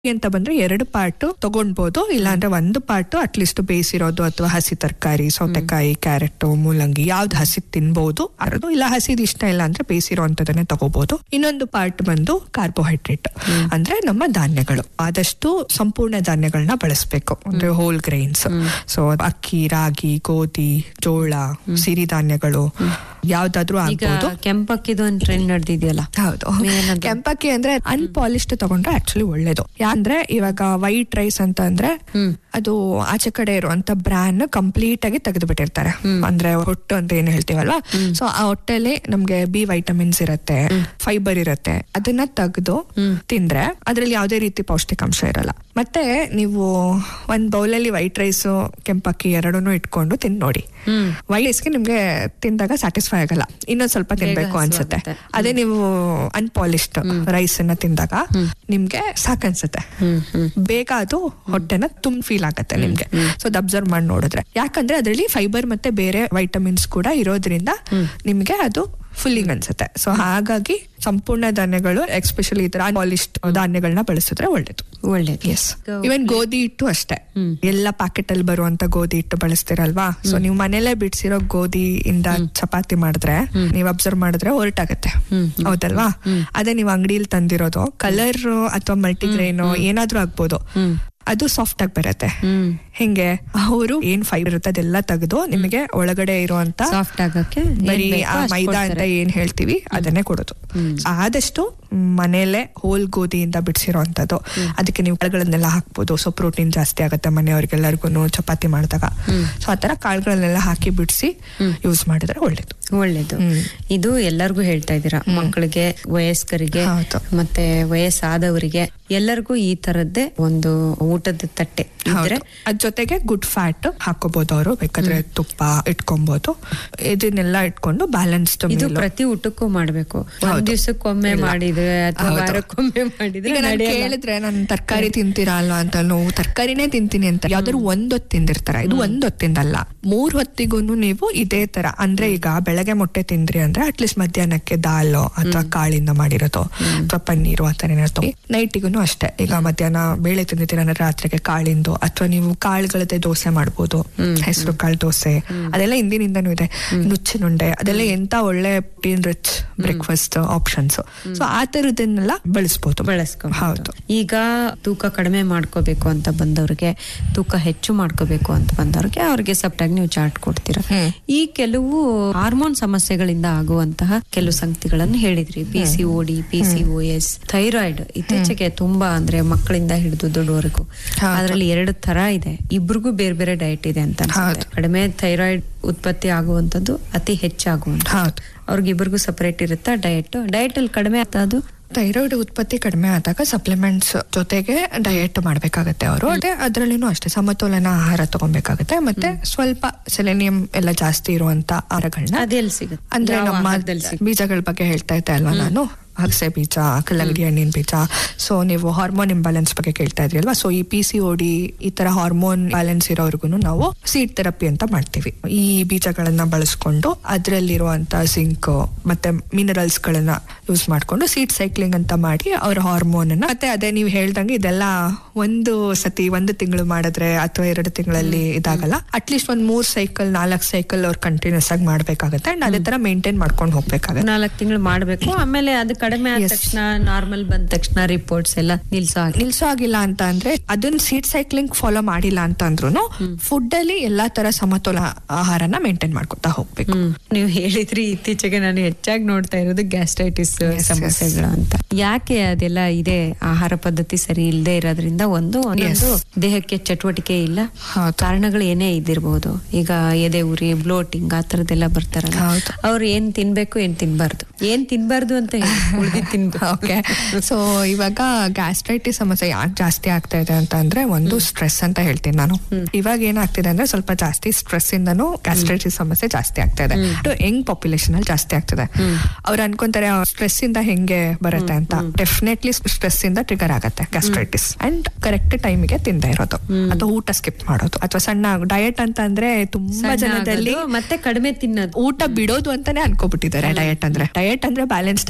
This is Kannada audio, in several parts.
ಅಂತ ಬಂದ್ರೆ ಎರಡು ಪಾರ್ಟ್ ತಗೊಂಡ್ಬೋದು ಇಲ್ಲಾಂದ್ರೆ ಒಂದು ಪಾರ್ಟ್ ಅಟ್ಲೀಸ್ಟ್ ಬೇಯಿಸಿರೋದು ಅಥವಾ ಹಸಿ ತರಕಾರಿ ಸೌತೆಕಾಯಿ ಕ್ಯಾರೆಟ್ ಮೂಲಂಗಿ ಯಾವ್ದು ಹಸಿ ತಿನ್ಬಹುದು ಅರದು ಇಲ್ಲ ಹಸಿದ್ ಇಷ್ಟ ಇಲ್ಲ ಅಂದ್ರೆ ಬೇಯಿಸಿರೋ ಅಂತದನ್ನೇ ತಗೋಬಹುದು ಇನ್ನೊಂದು ಪಾರ್ಟ್ ಬಂದು ಕಾರ್ಬೋಹೈಡ್ರೇಟ್ ಅಂದ್ರೆ ನಮ್ಮ ಧಾನ್ಯಗಳು ಆದಷ್ಟು ಸಂಪೂರ್ಣ ಧಾನ್ಯಗಳನ್ನ ಬಳಸಬೇಕು ಅಂದ್ರೆ ಹೋಲ್ ಗ್ರೈನ್ಸ್ ಸೊ ಅಕ್ಕಿ ರಾಗಿ ಗೋಧಿ ಜೋಳ ಸಿರಿಧಾನ್ಯಗಳು ಯಾವ್ದಾದ್ರು ಈಗ ಆಗ್ಬೋದು ಕೆಂಪಕ್ಕಿದು ಒಂದು ಟ್ರೆಂಡ್ ನಡೆದಿದೆಯಲ್ಲ ಹೌದು ಏನದು? ಕೆಂಪಕ್ಕಿ ಅಂದ್ರೆ ಅನ್ಪಾಲಿಶ್ಡ್ ತಗೊಂಡ್ರೆ ಆಕ್ಚುಲಿ ಒಳ್ಳೇದು ಯಾಕಂದ್ರೆ ಇವಾಗ ವೈಟ್ ರೈಸ್ ಅಂತ ಅಂದ್ರೆ ಅದು ಆಚೆ ಕಡೆ ಇರುವಂತ ಬ್ರಾನ್ ಕಂಪ್ಲೀಟ್ ಆಗಿ ತೆಗೆದು ಬಿಟ್ಟಿರ್ತಾರೆ ಅಂದ್ರೆ ಹೊಟ್ಟು ಅಂತ ಏನ್ ಹೇಳ್ತೀವಲ್ವಾ ಸೊ ಆ ಹೊಟ್ಟೆಲಿ ನಮ್ಗೆ ಬಿ ವೈಟಮಿನ್ಸ್ ಇರತ್ತೆ ಫೈಬರ್ ಇರತ್ತೆ ಅದನ್ನ ತೆಗೆದು ತಿಂದ್ರೆ ಅದ್ರಲ್ಲಿ ಯಾವುದೇ ರೀತಿ ಪೌಷ್ಟಿಕಾಂಶ ಇರಲ್ಲ ಮತ್ತೆ ನೀವು ಒಂದ್ ಬೌಲಲ್ಲಿ ವೈಟ್ ರೈಸ್ ಕೆಂಪಕ್ಕಿ ಎರಡನ್ನೂ ಇಟ್ಕೊಂಡು ತಿಂದ್ ನೋಡಿ ವೈಟ್ ರೈಸ್ಗೆ ನಿಮ್ಗೆ ತಿಂದಾಗ ಸ್ಯಾಟಿಸ್ಫೈ ಆಗಲ್ಲ ಇನ್ನೊಂದ್ ಸ್ವಲ್ಪ ತಿನ್ಬೇಕು ಅನ್ಸುತ್ತೆ ಹಸುವಾಗುತ್ತೆ. ಅದೇ ನೀವು ಅನ್ಪಾಲಿಶ್ಡ್ ರೈಸ್ ಅನ್ನ ತಿಂದಾಗ ನಿಮ್ಗೆ ಸಾಕನ್ಸುತ್ತೆ ಬೇಗ ಅದು ಹೊಟ್ಟೆನ ತುಂಬ ಫೀಲ್ ಆಗತ್ತೆ ನಿಮ್ಗೆ ಸೊ ಅದು ಅಬ್ಸರ್ವ್ ಮಾಡಿ ನೋಡಿದ್ರೆ ಯಾಕಂದ್ರೆ ಅದರಲ್ಲಿ ಫೈಬರ್ ಮತ್ತೆ ಬೇರೆ ವೈಟಮಿನ್ಸ್ ಕೂಡ ಇರೋದ್ರಿಂದ ನಿಮ್ಗೆ ಅದು ಫುಲ್ಲಿಂಗ್ ಅನ್ಸುತ್ತೆ ಸೊ ಹಾಗಾಗಿ ಸಂಪೂರ್ಣ ಧಾನ್ಯಗಳು ಎಸ್ಪೆಷಲಿ ಈ ತರ ಪಾಲಿಶ್ಡ್ ಧಾನ್ಯಗಳನ್ನ ಬಳಸಿದ್ರೆ ಒಳ್ಳೇದು ಒಳ್ಳೇದು ಎಸ್ ಇವನ್ ಗೋಧಿ ಹಿಟ್ಟು ಅಷ್ಟೇ ಎಲ್ಲ ಪ್ಯಾಕೆಟ್ ಅಲ್ಲಿ ಬರುವಂತ ಗೋಧಿ ಹಿಟ್ಟು ಬಳಸ್ತಿರಲ್ವಾ ಸೊ ನೀವು ಮನೇಲೆ ಬಿಡ್ಸಿರೋ ಗೋಧಿ ಇಂದ ಚಪಾತಿ ಮಾಡಿದ್ರೆ ನೀವ್ ಅಬ್ಸರ್ವ್ ಮಾಡಿದ್ರೆ ಹೊರಟಾಗತ್ತೆ ಹೌದಲ್ವಾ ಅದೇ ನೀವು ಅಂಗಡಿಯಲ್ಲಿ ತಂದಿರೋದು ಕಲರ್ ಅಥವಾ ಮಲ್ಟಿಗ್ರೈನ್ ಏನಾದ್ರೂ ಆಗ್ಬೋದು ಅದು ಸಾಫ್ಟ್ ಆಗಿ ಬರುತ್ತೆ ಹೆಂಗೆ ಅವರು ಏನ್ ಫೈಬರ್ ಇರುತ್ತೆ ಅದೆಲ್ಲ ತೆಗೆದು ನಿಮಗೆ ಒಳಗಡೆ ಇರುವಂತ ಸಾಫ್ಟ್ ಆಗಕ್ಕೆ ಏನ್ ಬರೀ ಬೇಕೋ ಆ ಅಷ್ಟ್ ಮೈದಾ ಅಂತ ಕೊಡ್ತಾರೆ. ಏನ್ ಹೇಳ್ತೀವಿ ಅದನ್ನೇ ಕೊಡೋದು ಆದಷ್ಟು ಮನೇಲೆ ಹೋಲ್ ಗೋಧಿಯಿಂದ ಬಿಡಿಸಿರೋಂಥದ್ದು ಅದಕ್ಕೆ ನೀವು ಕಾಳುಗಳನ್ನೆಲ್ಲ ಹಾಕ್ಬೋದು ಸೊ ಪ್ರೋಟೀನ್ ಜಾಸ್ತಿ ಆಗುತ್ತೆ ಮನೆಯವ್ರಿಗೆಲ್ಲರಿಗೂ ಚಪಾತಿ ಮಾಡಿದಾಗ ಸೊ ಆತರ ಕಾಳುಗಳನ್ನೆಲ್ಲ ಹಾಕಿ ಬಿಡಿಸಿ ಯೂಸ್ ಮಾಡಿದ್ರೆ ಒಳ್ಳೇದು ಒಳ್ಳೇದು ಇದು ಎಲ್ಲರಿಗೂ ಹೇಳ್ತಾ ಇದ್ದೀರಾ ಮಕ್ಕಳಿಗೆ ವಯಸ್ಕರಿಗೆ ಹೌದು. ಮತ್ತೆ ವಯಸ್ಸಾದವರಿಗೆ ಎಲ್ಲರಿಗೂ ಈ ತರದ್ದೇ ಒಂದು ಊಟದ ತಟ್ಟೆ ಇದ್ರೆ ಅದ್ ಜೊತೆಗೆ ಗುಡ್ ಫ್ಯಾಟ್ ಹಾಕೋಬಹುದು ಅವರು ಬೇಕಾದ್ರೆ ತುಪ್ಪ ಇಟ್ಕೊಬಹುದು ಇದನ್ನೆಲ್ಲ ಇಟ್ಕೊಂಡು ಬ್ಯಾಲೆನ್ಸ್ಡ್ ಇದು ಪ್ರತಿ ಊಟಕ್ಕೂ ಮಾಡ್ಬೇಕು ಒಂದ್ ದಿವ್ಸಕ್ಕೊಮ್ಮೆ ಮಾಡಿದ್ರೆ ಅಥವಾ ವಾರಕ್ಕೊಮ್ಮೆ ಮಾಡಿದ್ರೆ ಈಗ ನಾನು ನಡೆಯಲ್ಲ. ಕೇಳಿದ್ರೆ ನಾನು ತರಕಾರಿ ತಿಂತೀರಾ ಅಲ್ವಾ ಅಂತ ನಾವು ತರಕಾರಿನೇ ತಿಂತೀನಿ ಅಂತ ಯಾವ್ದಾದ್ರು ಒಂದ್ ಹೊತ್ತು ತಿಂದಿರ್ತಾರ ಇದು ಒಂದ್ ಹೊತ್ತಿಂದಲ್ಲ ಮೂರ್ ಹೊತ್ತಿಗೂ ನೀವು ಇದೇ ತರ ಅಂದ್ರೆ ಈಗ ಬೆಳಗ್ಗೆ ಮೊಟ್ಟೆ ತಿಂದ್ರಿ ಅಂದ್ರೆ ಅಟ್ಲೀಸ್ಟ್ ಮಧ್ಯಾಹ್ನಕ್ಕೆ ದಾಲು ಅಥವಾ ಕಾಳಿಂದ ಮಾಡಿರೋದು ಅಥವಾ ಪನ್ನೀರು ಆ ತರ ಏನಾದ್ರು ನೈಟಿಗೂ ಅಷ್ಟೇ ಈಗ ಮಧ್ಯಾಹ್ನ ಬೇಳೆ ತಿಂದಿದ್ದೀರಾ ಅಂದ್ರೆ ರಾತ್ರಿಗೆ ಕಾಳಿಂದು ಅಥವಾ ನೀವು ಕಾಳುಗಳದ್ದೇ ದೋಸೆ ಮಾಡ್ಬೋದು ಹೆಸರು ಕಾಳು ದೋಸೆ ಅದೆಲ್ಲ ಹಿಂದಿನಿಂದನೂ ಇದೆ ನುಚ್ಚಿನುಂಡೆ ಅದೆಲ್ಲ ಎಂತ ಒಳ್ಳೆ protein rich breakfast options so ಆ ತರದನ್ನೆಲ್ಲ ಬಳಸ್ಬೋದು ಬಳಸ್ಕೊಂಡು ಹೌದು ಈಗ ತೂಕ ಕಡಿಮೆ ಮಾಡ್ಕೋಬೇಕು ಅಂತ ಬಂದವ್ರಿಗೆ ತೂಕ ಹೆಚ್ಚು ಮಾಡ್ಕೋಬೇಕು ಅಂತ ಬಂದವ್ರಿಗೆ ಅವ್ರಿಗೆ ಸಪ್ಟಾಗಿ ನೀವು ಚಾರ್ಟ್ ಕೊಡ್ತೀರಾ ಈ ಕೆಲವು ಹಾರ್ಮೋನ್ ಸಮಸ್ಯೆಗಳಿಂದ ಆಗುವಂತಹ ಕೆಲವು ಸಂಗತಿಗಳನ್ನು ಹೇಳಿದ್ರಿ P C O D P C O S thyroid ಇತ್ತೀಚೆಗೆ ತುಂಬಾ ಅಂದ್ರೆ ಮಕ್ಕಳಿಂದ ಹಿಡಿದು ದೊಡ್ಡವರೆಗೂ ಅದರಲ್ಲಿ ಎರಡು ತರ ಇದೆ ಇಬ್ರಿಗೂ ಬೇರೆ ಬೇರೆ ಡಯಟ್ ಇದೆ ಅಂತ ಅನ್ಸುತ್ತೆ ಕಡಿಮೆ ಥೈರಾಯ್ಡ್ ಉತ್ಪತ್ತಿ ಆಗುವಂತದ್ದು ಅತಿ ಹೆಚ್ಚಾಗುವಂತ ಹೌದು ಅವ್ರಿಗಿಬ್ರಿಗೂ ಸಪರೇಟ್ ಇರುತ್ತಾ ಡಯಟ್ ಡಯಟ್ ಅಲ್ಲಿ ಕಡಿಮೆ ಆಗ್ತಾ ಅದು ಥೈರಾಯ್ಡ್ ಉತ್ಪತ್ತಿ ಕಡಿಮೆ ಆದಾಗ ಸಪ್ಲಿಮೆಂಟ್ಸ್ ಜೊತೆಗೆ ಡಯಟ್ ಮಾಡ್ಬೇಕಾಗತ್ತೆ ಅವರು ಅದೇ ಅದ್ರಲ್ಲಿನೂ ಅಷ್ಟೇ ಸಮತೋಲನ ಆಹಾರ ತಗೊಬೇಕಾಗತ್ತೆ ಮತ್ತೆ ಸ್ವಲ್ಪ ಸೆಲೆನಿಯಂ ಎಲ್ಲ ಜಾಸ್ತಿ ಇರುವಂತ ಆಹಾರಗಳನ್ನ ಅದೆಲ್ಲಿ ಸಿಗುತ್ತೆ ಅಂದ್ರೆ ಯಾವ ನಮ್ಮ ಆಹಾರದಲ್ಲಿ ಸಿಗುತ್ತೆ? ಬೀಜಗಳ ಬಗ್ಗೆ ಹೇಳ್ತಾ ಇದ್ದೆ ಅಲ್ವಾ ನಾನು ಅಗಸೆ ಬೀಜ ಕಲ್ಲಂಗಡಿ ಹಣ್ಣಿನ ಬೀಜ ಸೊ ನೀವು ಹಾರ್ಮೋನ್ ಇಂಬ್ಯಾಲೆನ್ಸ್ ಬಗ್ಗೆ ಕೇಳ್ತಾ ಇದ್ರಿ ಅಲ್ವಾ ಸೊ ಈ ಪಿ ಸಿ ಓಡಿ ಈ ತರ ಹಾರ್ಮೋನ್ ಬ್ಯಾಲೆನ್ಸ್ ಇರೋರ್ಗು ನಾವು ಸೀಡ್ ಥೆರಪಿ ಅಂತ ಮಾಡ್ತೀವಿ ಈ ಬೀಜಗಳನ್ನ ಬಳಸ್ಕೊಂಡು ಅದ್ರಲ್ಲಿರುವಂತ ಸಿಂಕ್ ಮತ್ತೆ ಮಿನರಲ್ಸ್ ಗಳನ್ನ ಯೂಸ್ ಮಾಡ್ಕೊಂಡು ಸೀಡ್ ಸೈಕ್ಲಿಂಗ್ ಅಂತ ಮಾಡಿ ಅವ್ರ ಹಾರ್ಮೋನ್ ಅನ್ನ ಮತ್ತೆ ಅದೇ ನೀವು ಹೇಳ್ದಂಗೆ ಇದೆಲ್ಲ ಒಂದು ಸತಿ ಒಂದು ತಿಂಗಳು ಮಾಡಿದ್ರೆ ಅಥವಾ ಎರಡು ತಿಂಗಳಲ್ಲಿ ಇದಾಗಲ್ಲ ಅಟ್ಲೀಸ್ಟ್ ಒಂದ್ ಮೂರ್ ಸೈಕಲ್ ನಾಲ್ಕು ಸೈಕಲ್ ಅವ್ರು ಕಂಟಿನ್ಯೂಸ್ ಆಗಿ ಮಾಡ್ಬೇಕಾಗತ್ತೆ ಅಂಡ್ ಅದೇ ತರ ಮೇಂಟೈನ್ ಮಾಡ್ಕೊಂಡು ಹೋಗ್ಬೇಕಾಗತ್ತೆ ನಾಲ್ಕು ತಿಂಗಳು ಮಾಡ್ಬೇಕು ಆಮೇಲೆ ಅದು ಕಡಿಮೆ ಆದ ತಕ್ಷಣ ನಾರ್ಮಲ್ ಬಂದ ತಕ್ಷಣ ರಿಪೋರ್ಟ್ಸ್ ಎಲ್ಲ ನಿಲ್ಸೋ ಹಾಗೆ ನಿಲ್ಸೋ ಆಗಿಲ್ಲ ಅಂತ ಅಂದ್ರೆ ಅದನ್ನ ಸೀಡ್ ಸೈಕ್ಲಿಂಗ್ ಫಾಲೋ ಮಾಡಿಲ್ಲ ಅಂತ ಅಂದ್ರೂ ಫುಡ್ ಅಲ್ಲಿ ಎಲ್ಲಾ ತರ ಸಮತೋಲ ಆಹಾರನ ಮೇಂಟೈನ್ ಮಾಡ್ಕೊತಾ ಹೋಗ್ಬೇಕು ಹ್ಮ್. ನೀವು ಹೇಳಿದ್ರಿ ಇತ್ತೀಚೆಗೆ ನಾನು ಹೆಚ್ಚಾಗಿ ನೋಡ್ತಾ ಇರೋದು ಗ್ಯಾಸ್ಟ್ರೈಟಿಸ್ ಸಮಸ್ಯೆಗಳು ಅಂತ ಯಾಕೆ ಅದೆಲ್ಲ ಇದೆ ಆಹಾರ ಪದ್ಧತಿ ಸರಿ ಇಲ್ಲದೆ ಇರೋದ್ರಿಂದ ಒಂದು ಒಂದೊಂದು ದೇಹಕ್ಕೆ ಚಟುವಟಿಕೆ ಇಲ್ಲ ಹೌದು. ಕಾರಣಗಳು ಏನೇ ಇದ್ದಿರ್ಬೋದು ಈಗ ಎದೆ ಉರಿ ಬ್ಲೋಟಿಂಗ್ ಆ ತರದೆಲ್ಲ ಬರ್ತಾರಲ್ಲ ಹೌದು. ಅವ್ರು ಏನ್ ತಿನ್ಬೇಕು ಏನ್ ತಿನ್ಬಾರ್ದು ಏನ್ ತಿನ್ಬಾರ್ದು ಅಂತ ಉಳಿದಿ ತಿನ್ಬೇಕು ಓಕೆ ಸೊ ಇವಾಗ ಗ್ಯಾಸ್ಟ್ರೈಟಿಸ್ ಸಮಸ್ಯೆ ಯಾಕೆ ಜಾಸ್ತಿ ಆಗ್ತಾ ಇದೆ ಅಂತ ಅಂದ್ರೆ ಒಂದು ಸ್ಟ್ರೆಸ್ ಅಂತ ಹೇಳ್ತೀನಿ ನಾನು ಇವಾಗ ಏನಾಗ್ತಿದೆ ಅಂದ್ರೆ ಸ್ವಲ್ಪ ಜಾಸ್ತಿ ಸ್ಟ್ರೆಸ್ ಇಂದನೂ ಗ್ಯಾಸ್ಟ್ರೈಟಿಸ್ ಸಮಸ್ಯೆ ಜಾಸ್ತಿ ಆಗ್ತಾ ಇದೆ ಯಂಗ್ ಪಾಪ್ಯುಲೇಷನ್ ಅಲ್ಲಿ ಜಾಸ್ತಿ ಆಗ್ತಿದೆ ಅವ್ರು ಅನ್ಕೊಂತಾರೆ ಸ್ಟ್ರೆಸ್ ಇಂದ ಹೆಂಗೆ ಬರುತ್ತೆ ಅಂತ ಡೆಫಿನೆಟ್ಲಿ ಸ್ಟ್ರೆಸ್ ಇಂದ ಟ್ರಿಗರ್ ಆಗತ್ತೆ ಗ್ಯಾಸ್ಟ್ರೈಟಿಸ್ ಅಂಡ್ ಕರೆಕ್ಟ್ ಟೈಮಿಗೆ ತಿಂದ ಇರೋದು ಅಥವಾ ಊಟ ಸ್ಕಿಪ್ ಮಾಡೋದು ಅಥವಾ ಸಣ್ಣ ಡಯಟ್ ಅಂತ ಅಂದ್ರೆ ತುಂಬಾ ಸಣ್ಣ ಜನದಲ್ಲಿ ಆಗೋದು, ಮತ್ತೆ ಕಡಿಮೆ ತಿನ್ನೋದು ಊಟ ಬಿಡೋದು ಅಂತಾನೆ ಅನ್ಕೋಬಿಟ್ಟಿದ್ದಾರೆ ಡಯಟ್ ಅಂದ್ರೆ ಡಯಟ್ ಅಂದ್ರೆ ಬ್ಯಾಲೆನ್ಸ್ಡ್ ಆಗಿ ತಿನ್ನೋದು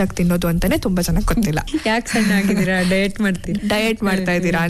ಅಂತಾನೆ ತುಂಬಾ ಜನಕ್ಕೆ ಗೊತ್ತಿಲ್ಲ ಯಾಕೆ ಸಣ್ಣ ಆಗಿದ್ದೀರಾ ಡಯಟ್ ಮಾಡ್ತೀರಾ ಡಯಟ್ ಮಾಡ್ತಾ ಇದ್ದೀರಾ